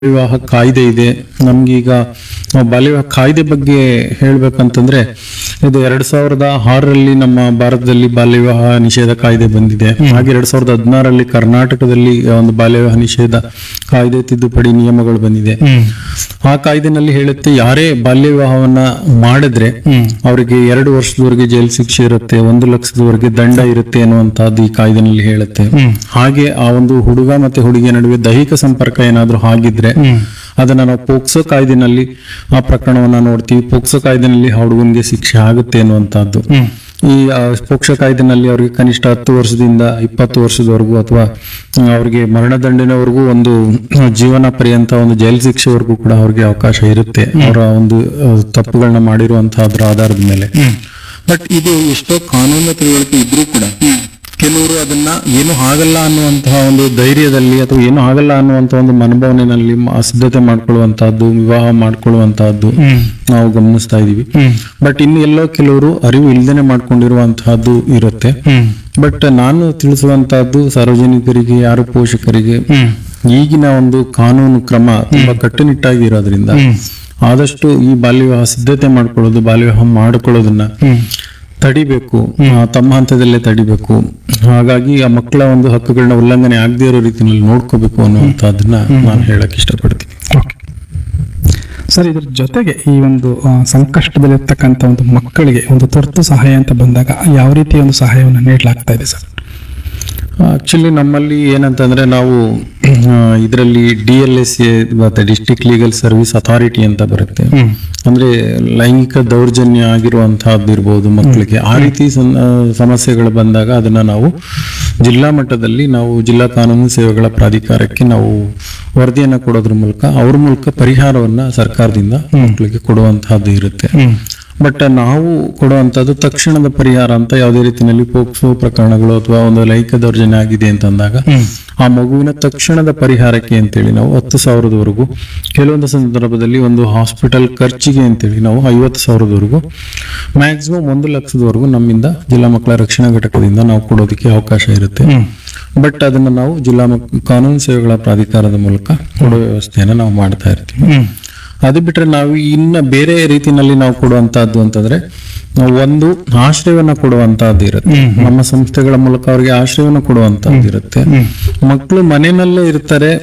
ವಿವಾಹ ಕಾಯ್ದೆ ಇದೆ ನಮ್ಗೀಗ ಆ, ಬಾಲ್ಯ ವಿವಾಹ ಕಾಯ್ದೆ ಬಗ್ಗೆ ಹೇಳ್ಬೇಕಂತಂದ್ರೆ ಇದು ಎರಡ್ ಸಾವಿರದ ಆರರಲ್ಲಿ ನಮ್ಮ ಭಾರತದಲ್ಲಿ ಬಾಲ್ಯ ವಿವಾಹ ನಿಷೇಧ ಕಾಯ್ದೆ ಬಂದಿದೆ ಹಾಗೆ ಎರಡ್ ಸಾವಿರದ ಹದಿನಾರರಲ್ಲಿ ಕರ್ನಾಟಕದಲ್ಲಿ ಒಂದು ಬಾಲ್ಯ ವಿವಾಹ ನಿಷೇಧ ಕಾಯ್ದೆ ತಿದ್ದುಪಡಿ ನಿಯಮಗಳು ಬಂದಿದೆ ಆ ಕಾಯ್ದೆನಲ್ಲಿ ಹೇಳುತ್ತೆ ಯಾರೇ ಬಾಲ್ಯ ವಿವಾಹವನ್ನ ಮಾಡಿದ್ರೆ ಅವರಿಗೆ ಎರಡು ವರ್ಷದವರೆಗೆ ಜೈಲು ಶಿಕ್ಷೆ ಇರುತ್ತೆ ಒಂದು ಲಕ್ಷದವರೆಗೆ ದಂಡ ಇರುತ್ತೆ ಅನ್ನುವಂತಹದ್ದು ಈ ಕಾಯ್ದೆನಲ್ಲಿ ಹೇಳುತ್ತೆ ಹಾಗೆ ಆ ಒಂದು ಹುಡುಗ ಮತ್ತೆ ಹುಡುಗಿಯ ನಡುವೆ ದೈಹಿಕ ಸಂಪರ್ಕ ಏನಾದ್ರೂ ಆಗಿದ್ರೆ ಅದನ್ನ ನಾವು ಪೋಕ್ಸೋ ಕಾಯ್ದೆನಲ್ಲಿ ಆ ಪ್ರಕರಣವನ್ನ ನೋಡ್ತೀವಿ ಪೋಕ್ಸೋ ಕಾಯ್ದೆನಲ್ಲಿ ಆ ಹುಡುಗನಿಗೆ ಶಿಕ್ಷೆ ಆಗುತ್ತೆ ಅನ್ನುವಂತಹದ್ದು ಈ ಆ, ಪೋಕ್ಸೋ ಕಾಯ್ದೆನಲ್ಲಿ ಅವರಿಗೆ ಕನಿಷ್ಠ ಹತ್ತು ವರ್ಷದಿಂದ ಇಪ್ಪತ್ತು ವರ್ಷದವರೆಗೂ ಅಥವಾ ಆ, ಅವರಿಗೆ ಮರಣದಂಡನೆವರೆಗೂ ಒಂದು ಆ, ಜೀವನ ಪರ್ಯಂತ ಒಂದು ಜೈಲು ಶಿಕ್ಷೆವರೆಗೂ ಕೂಡ ಅವ್ರಿಗೆ ಅವಕಾಶ ಇರುತ್ತೆ ಅವರ ಒಂದು ಆ, ತಪ್ಪುಗಳನ್ನ ಮಾಡಿರುವಂತಹ ಅದ್ರ ಆಧಾರದ ಮೇಲೆ ಬಟ್ ಇದು ಎಷ್ಟೋ ಕಾನೂನು ತಿಳುವಳಿಕೆ ಇದ್ರೂ ಕೂಡ ಕೆಲವರು ಅದನ್ನ ಏನು ಆಗಲ್ಲ ಅನ್ನುವಂತಹ ಒಂದು ಧೈರ್ಯದಲ್ಲಿ ಅಥವಾ ಏನು ಆಗಲ್ಲ ಅನ್ನುವಂತಹ ಒಂದು ಮನೋಭಾವನೆಯಲ್ಲಿ ಮ- ಸಿದ್ಧತೆ ಮಾಡ್ಕೊಳ್ಳುವಂತಹದ್ದು ವಿವಾಹ ಮಾಡ್ಕೊಳ್ಳುವಂತಹದ್ದು ನಾವು ಗಮನಿಸ್ತಾ ಇದೀವಿ ಬಟ್ ಇನ್ನು ಎಲ್ಲೋ ಕೆಲವರು ಅರಿವು ಇಲ್ದೇನೆ ಮಾಡ್ಕೊಂಡಿರುವಂತಹದ್ದು ಇರುತ್ತೆ ಬಟ್ ನಾನು ತಿಳಿಸುವಂತಹದ್ದು ಸಾರ್ವಜನಿಕರಿಗೆ ಯಾರು ಪೋಷಕರಿಗೆ ಈಗಿನ ಒಂದು ಕಾನೂನು ಕ್ರಮ ತುಂಬಾ ಕಟ್ಟುನಿಟ್ಟಾಗಿ ಇರೋದ್ರಿಂದ ಆದಷ್ಟು ಈ ಬಾಲ್ಯ ವಿವಾಹ ಸಿದ್ಧತೆ ಮಾಡ್ಕೊಳ್ಳೋದು ಬಾಲ್ಯ ವಿವಾಹ ಮಾಡ್ಕೊಳ್ಳೋದನ್ನ ತಡಿಬೇಕು ಆ, ತಮ್ಮ ಹಂತದಲ್ಲೇ ತಡಿಬೇಕು ಹಾಗಾಗಿ ಆ ಮಕ್ಕಳ ಒಂದು ಹಕ್ಕುಗಳನ್ನ ಉಲ್ಲಂಘನೆ ಆಗದೇ ಇರೋ ರೀತಿಯಲ್ಲಿ ನೋಡ್ಕೋಬೇಕು ಅನ್ನುವಂಥದ್ದನ್ನ ನಾನು ಹೇಳಕ್ ಇಷ್ಟಪಡ್ತೀನಿ ಓಕೆ ಸರ್ ಇದ್ರ ಜೊತೆಗೆ ಈ ಒಂದು ಆ, ಸಂಕಷ್ಟದಲ್ಲಿರ್ತಕ್ಕಂಥ ಒಂದು ಮಕ್ಕಳಿಗೆ ಒಂದು ತುರ್ತು ಸಹಾಯ ಅಂತ ಬಂದಾಗ ಯಾವ ರೀತಿಯ ಒಂದು ಸಹಾಯವನ್ನು ನೀಡಲಾಗ್ತಾ ಇದೆ ಸರ್ ಆಕ್ಚುಲಿ ನಮ್ಮಲ್ಲಿ ಏನಂತಂದ್ರೆ ನಾವು ಇದರಲ್ಲಿ ಡಿ ಎಲ್ ಎಸ್ ಎ ಮತ್ತೆ ಡಿಸ್ಟ್ರಿಕ್ಟ್ ಲೀಗಲ್ ಸರ್ವಿಸ್ ಅಥಾರಿಟಿ ಅಂತ ಬರುತ್ತೆ ಅಂದ್ರೆ ಲೈಂಗಿಕ ದೌರ್ಜನ್ಯ ಆಗಿರುವಂತಹದ್ದು ಇರ್ಬೋದು ಮಕ್ಕಳಿಗೆ ಆ ರೀತಿ ಸನ್- ಆ, ಸಮಸ್ಯೆಗಳು ಬಂದಾಗ ಅದನ್ನ ನಾವು ಜಿಲ್ಲಾ ಮಟ್ಟದಲ್ಲಿ ನಾವು ಜಿಲ್ಲಾ ಕಾನೂನು ಸೇವೆಗಳ ಪ್ರಾಧಿಕಾರಕ್ಕೆ ನಾವು ವರದಿಯನ್ನ ಕೊಡೋದ್ರ ಮೂಲಕ ಅವ್ರ ಮೂಲಕ ಪರಿಹಾರವನ್ನ ಸರ್ಕಾರದಿಂದ ಮಕ್ಕಳಿಗೆ ಕೊಡುವಂತಹದ್ದು ಇರುತ್ತೆ ಬಟ್ ನಾವು ಕೊಡುವಂತದ್ದು ತಕ್ಷಣದ ಪರಿಹಾರ ಅಂತ ಯಾವುದೇ ರೀತಿಯಲ್ಲಿ ಪೋಕ್ಸೋ ಪ್ರಕರಣಗಳು ಅಥವಾ ಒಂದು ಲೈಂಗಿಕ ದೌರ್ಜನ್ಯ ಆಗಿದೆ ಅಂತಂದಾಗ ಆ ಮಗುವಿನ ತಕ್ಷಣದ ಪರಿಹಾರಕ್ಕೆ ಅಂತೇಳಿ ನಾವು ಹತ್ತು ಸಾವಿರದವರೆಗೂ ಕೆಲವೊಂದು ಸಂದರ್ಭದಲ್ಲಿ ಒಂದು ಹಾಸ್ಪಿಟಲ್ ಖರ್ಚಿಗೆ ಅಂತೇಳಿ ನಾವು ಐವತ್ತು ಸಾವಿರದವರೆಗೂ ಮ್ಯಾಕ್ಸಿಮಮ್ ಒಂದು ಲಕ್ಷದವರೆಗೂ ನಮ್ಮಿಂದ ಜಿಲ್ಲಾ ಮಕ್ಕಳ ರಕ್ಷಣಾ ಘಟಕದಿಂದ ನಾವು ಕೊಡೋದಕ್ಕೆ ಅವಕಾಶ ಇರುತ್ತೆ ಬಟ್ ಅದನ್ನ ನಾವು ಜಿಲ್ಲಾ ಮಕ್- ಕಾನೂನು ಸೇವೆಗಳ ಪ್ರಾಧಿಕಾರದ ಮೂಲಕ ಕೊಡೋ ವ್ಯವಸ್ಥೆಯನ್ನ ನಾವು ಮಾಡ್ತಾ ಇರ್ತೀವಿ ಅದು ಬಿಟ್ರೆ ನಾವು ಇನ್ನ ಬೇರೆ ರೀತಿನಲ್ಲಿ ನಾವು ಕೊಡುವಂತಹದ್ದು ಅಂತಂದ್ರೆ ನಾವು ಒಂದು ಆಶ್ರಯವನ್ನ ಕೊಡುವಂತಹದ್ದು ಇರುತ್ತೆ ನಮ್ಮ ಸಂಸ್ಥೆಗಳ ಮೂಲಕ ಅವರಿಗೆ ಆಶ್ರಯವನ್ನ ಕೊಡುವಂತಹದ್ದು ಇರುತ್ತೆ ಮಕ್ಕಳು ಮನೆಯಲ್ಲೇ ಇರ್ತಾರೆ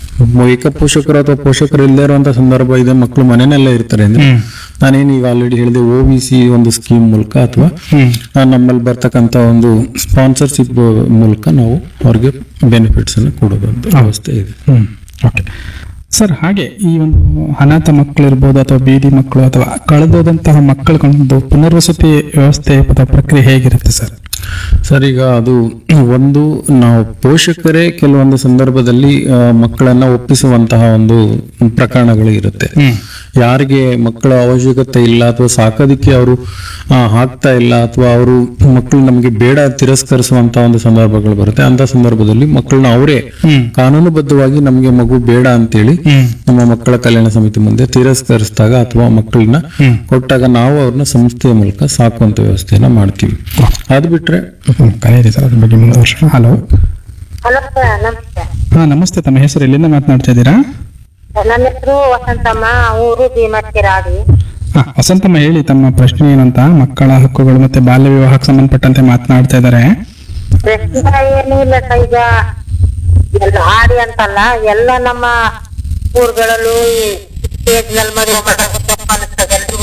ಏಕ ಪೋಷಕರು ಅಥವಾ ಪೋಷಕರು ಇಲ್ಲದೆ ಇರುವಂತ ಸಂದರ್ಭ ಇದೆ ಮಕ್ಕಳು ಮನೆಯಲ್ಲೇ ಇರ್ತಾರೆ ಅಂದ್ರೆ ನಾನೇನು ಈಗ ಆಲ್ರೆಡಿ ಹೇಳಿದೆ ಒ ಬಿ ಸಿ ಒಂದು ಸ್ಕೀಮ್ ಮೂಲಕ ಅಥವಾ ಆ, ನಮ್ಮಲ್ಲಿ ಬರ್ತಕ್ಕಂತ ಒಂದು ಸ್ಪಾನ್ಸರ್ಶಿಪ್ ಮೂಲಕ ನಾವು ಅವ್ರಿಗೆ ಬೆನಿಫಿಟ್ಸ್ ಅನ್ನು ಕೊಡೋದಂತ ವ್ಯವಸ್ಥೆ ಇದೆ ಓಕೆ ಸರ್ ಹಾಗೆ ಈ ಒಂದು ಅನಾಥ ಮಕ್ಕಳಿರ್ಬೋದು ಅಥವಾ ಬೀದಿ ಮಕ್ಕಳು ಅಥವಾ ಕಳೆದೋದಂತಹ ಮಕ್ಕಳಿಗೊಂದು ಪುನರ್ವಸತಿ ವ್ಯವಸ್ಥೆ ಅಥವಾ ಪ್ರಕ್ರಿಯೆ ಹೇಗಿರುತ್ತೆ ಸರ್ ಸರ್ ಈಗ ಅದು ಒಂದು ನಾವು ಪೋಷಕರೇ ಕೆಲವೊಂದು ಸಂದರ್ಭದಲ್ಲಿ ಆ, ಮಕ್ಕಳನ್ನ ಒಪ್ಪಿಸುವಂತಹ ಒಂದು ಪ್ರಕರಣಗಳು ಇರುತ್ತೆ ಯಾರಿಗೆ ಮಕ್ಕಳ ಅವಶ್ಯಕತೆ ಇಲ್ಲ ಅಥವಾ ಸಾಕೋದಿಕ್ಕೆ ಅವರು ಹಾಕ್ತಾ ಇಲ್ಲ ಅಥವಾ ಅವರು ಮಕ್ಕಳು ನಮಗೆ ಬೇಡ ತಿರಸ್ಕರಿಸುವಂತ ಒಂದು ಸಂದರ್ಭಗಳು ಬರುತ್ತೆ ಅಂತ ಸಂದರ್ಭದಲ್ಲಿ ಮಕ್ಕಳನ್ನ ಅವರೇ ಕಾನೂನುಬದ್ಧವಾಗಿ ನಮಗೆ ಮಗು ಬೇಡ ಅಂತೇಳಿ ನಮ್ಮ ಮಕ್ಕಳ ಕಲ್ಯಾಣ ಸಮಿತಿ ಮುಂದೆ ತಿರಸ್ಕರಿಸಿದಾಗ ಅಥವಾ ಮಕ್ಕಳನ್ನ ಕೊಟ್ಟಾಗ ನಾವು ಅವ್ರನ್ನ ಸಂಸ್ಥೆಯ ಮೂಲಕ ಸಾಕುವಂತ ವ್ಯವಸ್ಥೆಯನ್ನ ಮಾಡ್ತೀವಿ ಅದು ಬಿಟ್ರೆ ಕರೆಯಿರಿ ಸರ್ ಅದ್ರ ಬಗ್ಗೆ ಮುಂದುವರ್ಸೋಣ ಹಲೋ ಹಲೋ ಸರ್ ನಮಸ್ತೆ ಹಾ ನಮಸ್ತೆ ತಮ್ಮ ಹೆಸರು ಎಲ್ಲಿಂದ ಮಾತನಾಡ್ತಾ ಇದ್ದೀರಾ ನನ್ನ ಹೆಸರು ವಸಂತಮ್ಮ ಊರು ಭೀಮಟ್ಟಿರಾಡಿ ಹಾ ವಸಂತಮ್ಮ ಹೇಳಿ ತಮ್ಮ ಪ್ರಶ್ನೆ ಏನಂತ ಮಕ್ಕಳ ಹಕ್ಕುಗಳು ಮತ್ತೆ ಬಾಲ್ಯ ವಿವಾಹಕ್ಕೆ ಸಂಬಂಧಪಟ್ಟಂತೆ ಮಾತನಾಡ್ತಾ ಇದ್ದಾರೆ ಪ್ರಶ್ನೆ ಏನು ಇಲ್ಲ ಸರ್ ಈಗ ಎಲ್ಲ ಹಾಡಿ ಅಂತಲ್ಲ ಎಲ್ಲ ನಮ್ಮ ಊರುಗಳಲ್ಲೂ ಸ್ಟೇಜ್ ನಲ್ಲಿ ಮದುವೆ ಮಾಡೋದು ತಪ್ಪು ಅನಿಸ್ತದೆ ಎಲ್ರಿಗೂ.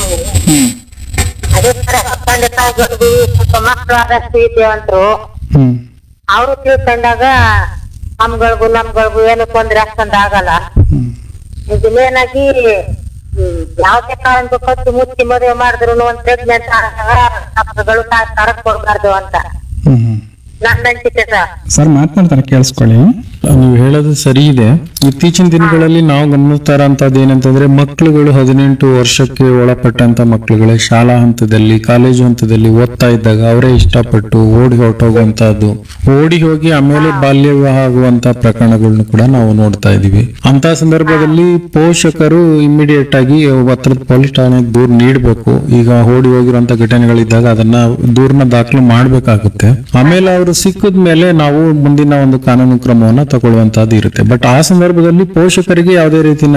ಅದೇ ತರ ತಂದೆ ತಾಯಿಗಳಿಗೂ ಸ್ವಲ್ಪ ಮಕ್ಕಳು ಆದಷ್ಟು ವಿದ್ಯಾವಂತರು ಹ್ಮ್ ಅವರು ತಿಳ್ಕೊಂಡಾಗ ನಮ್ಗಳಿಗೂ ನಮ್ಗಳಿಗೂ ಏನು ತೊಂದ್ರೆ ಅಷ್ಟೊಂದು ಆಗಲ್ಲ ಹ್ಮ್ ಇದು ಮೇನಾಗಿ ಯಾವುದೇ ಕಾರಣಕ್ಕೂ ಕತ್ತು ಮುಚ್ಚಿ ಮದುವೆ ಮಾಡಿದ್ರು ಒಂದ್ ಪ್ರೆಗ್ನೆಂಟ್ ಆದಾಗ ಡಾಕ್ಟರ್ಗಳು ತರಕ್ ಕೊಡ್ಬಾರ್ದು ಅಂತ ಹ್ಮ್ ಹ್ಮ್ ನನ್ನ ಅನ್ಸಿಕೆ ಸರ್ ಸರ್ ಮಾತನಾಡ್ತಾರೆ ಕೇಳಿಸ್ಕೊಳ್ಳಿ ನೀವು ಹೇಳೋದು ಸರಿ ಇದೆ ಇತ್ತೀಚಿನ ದಿನಗಳಲ್ಲಿ ನಾವು ಗಮನಿಸ್ತಾ ಇರೋಂಥದ್ದು ಏನಂತಂದ್ರೆ ಮಕ್ಕಳುಗಳು ಹದಿನೆಂಟು ವರ್ಷಕ್ಕೆ ಒಳಪಟ್ಟಂತ ಮಕ್ಕಳುಗಳೇ ಶಾಲಾ ಹಂತದಲ್ಲಿ ಕಾಲೇಜು ಹಂತದಲ್ಲಿ ಓದ್ತಾ ಇದ್ದಾಗ ಅವರೇ ಇಷ್ಟಪಟ್ಟು ಓಡಿ ಹೊರಟೋಗುವಂತಹದ್ದು ಓಡಿ ಹೋಗಿ ಆಮೇಲೆ ಬಾಲ್ಯ ವಿವಾಹ ಆಗುವಂತ ಪ್ರಕರಣಗಳನ್ನು ಕೂಡ ನಾವು ನೋಡ್ತಾ ಇದೀವಿ ಅಂತ ಸಂದರ್ಭದಲ್ಲಿ ಪೋಷಕರು ಇಮಿಡಿಯೇಟ್ ಆಗಿ ಹತ್ರದ ಪೊಲೀಸ್ ಠಾಣೆಗೆ ದೂರು ನೀಡಬೇಕು ಈಗ ಓಡಿ ಹೋಗಿರುವಂತ ಘಟನೆಗಳಿದ್ದಾಗ ಅದನ್ನ ದೂರನ ದಾಖಲು ಮಾಡ್ಬೇಕಾಗುತ್ತೆ ಆಮೇಲೆ ಅವರು ಸಿಕ್ಕಿದ ಮೇಲೆ ನಾವು ಮುಂದಿನ ಒಂದು ಕಾನೂನು ಕ್ರಮವನ್ನ ತಗೊಳ್ಳುವಂತದ್ದು ಇರುತ್ತೆ ಬಟ್ ಆ ಸಂದರ್ಭದಲ್ಲಿ ಪೋಷಕರಿಗೆ ಯಾವುದೇ ರೀತಿ